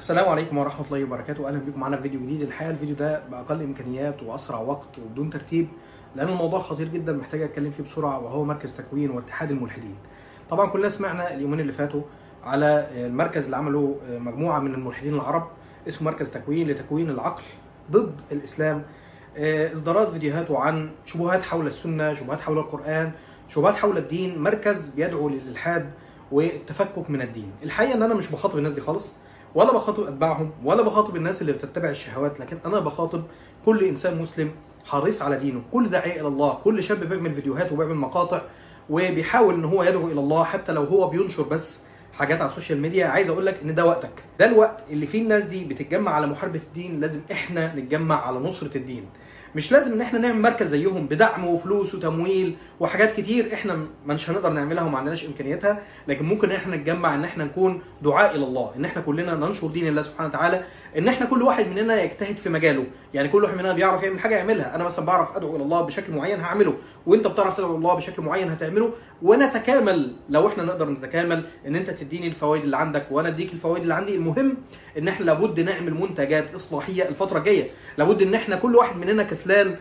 السلام عليكم ورحمة الله وبركاته أهلا بكم معانا في فيديو جديد الحقيقة الفيديو ده بأقل إمكانيات وأسرع وقت وبدون ترتيب لأن الموضوع خطير جدا محتاج أتكلم فيه بسرعة وهو مركز تكوين واتحاد الملحدين طبعا كلنا سمعنا اليومين اللي فاتوا على المركز اللي عمله مجموعة من الملحدين العرب اسمه مركز تكوين لتكوين العقل ضد الإسلام إصدارات فيديوهاته عن شبهات حول السنة شبهات حول القرآن شبهات حول الدين مركز بيدعو للإلحاد والتفكك من الدين الحقيقة ان انا مش بخاطب الناس دي خالص ولا بخاطب اتباعهم ولا بخاطب الناس اللي بتتبع الشهوات لكن انا بخاطب كل انسان مسلم حريص على دينه كل داعية الى الله كل شاب بيعمل فيديوهات وبيعمل مقاطع وبيحاول ان هو يدعو الى الله حتى لو هو بينشر بس حاجات على السوشيال ميديا عايز اقول لك ان ده وقتك ده الوقت اللي فيه الناس دي بتتجمع على محاربة الدين لازم احنا نتجمع على نصرة الدين مش لازم ان احنا نعمل مركز زيهم بدعم وفلوس وتمويل وحاجات كتير احنا مش هنقدر نعملها وما عندناش امكانياتها لكن ممكن ان احنا نتجمع ان احنا نكون دعاء الى الله ان احنا كلنا ننشر دين الله سبحانه وتعالى ان احنا كل واحد مننا يجتهد في مجاله يعني كل واحد مننا بيعرف يعمل حاجه يعملها انا مثلا بعرف ادعو الى الله بشكل معين هعمله وانت بتعرف تدعو الله بشكل معين هتعمله ونتكامل لو احنا نقدر نتكامل ان انت تديني الفوائد اللي عندك وانا اديك الفوائد اللي عندي المهم ان احنا لابد نعمل منتجات اصلاحيه الفتره الجايه لابد ان احنا كل واحد مننا كسلان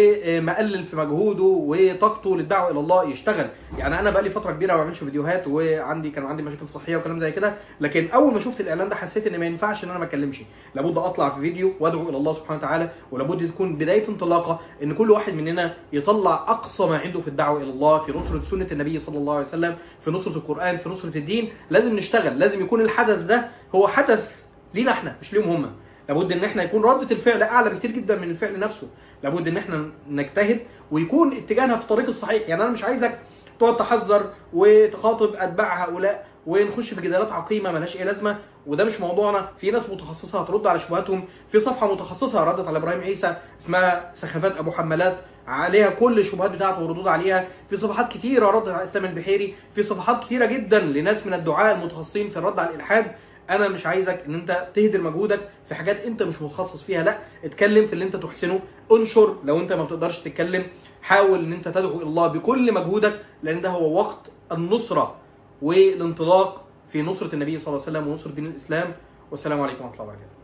ومقلل في مجهوده وطاقته للدعوه الى الله يشتغل يعني انا بقى لي فتره كبيره ما بعملش فيديوهات وعندي كان عندي مشاكل صحيه وكلام زي كده لكن اول ما شفت الاعلان ده حسيت ان ما ينفعش ان انا ما اتكلمش لابد اطلع في فيديو وادعو الى الله سبحانه وتعالى ولابد تكون بدايه انطلاقه ان كل واحد مننا يطلع اقصى ما عنده في الدعوه الى الله في نصره سنه النبي صلى الله عليه وسلم في نصره القران في نصره الدين لازم نشتغل لازم يكون الحدث ده هو حدث لينا احنا مش ليهم هم لابد ان احنا يكون ردة الفعل اعلى بكتير جدا من الفعل نفسه لابد ان احنا نجتهد ويكون اتجاهنا في الطريق الصحيح يعني انا مش عايزك تقعد تحذر وتخاطب اتباع هؤلاء ونخش في جدالات عقيمه ملهاش ايه لازمه وده مش موضوعنا في ناس متخصصه هترد على شبهاتهم في صفحه متخصصه ردت على ابراهيم عيسى اسمها سخافات ابو حمالات عليها كل الشبهات بتاعته والردود عليها في صفحات كتيره ردت على اسلام البحيري في صفحات كتيره جدا لناس من الدعاء المتخصصين في الرد على الالحاد انا مش عايزك ان انت تهدر مجهودك في حاجات انت مش متخصص فيها لا اتكلم في اللي انت تحسنه انشر لو انت ما بتقدرش تتكلم حاول ان انت تدعو الى الله بكل مجهودك لان ده هو وقت النصرة والانطلاق في نصرة النبي صلى الله عليه وسلم ونصرة دين الاسلام والسلام عليكم ورحمة الله وبركاته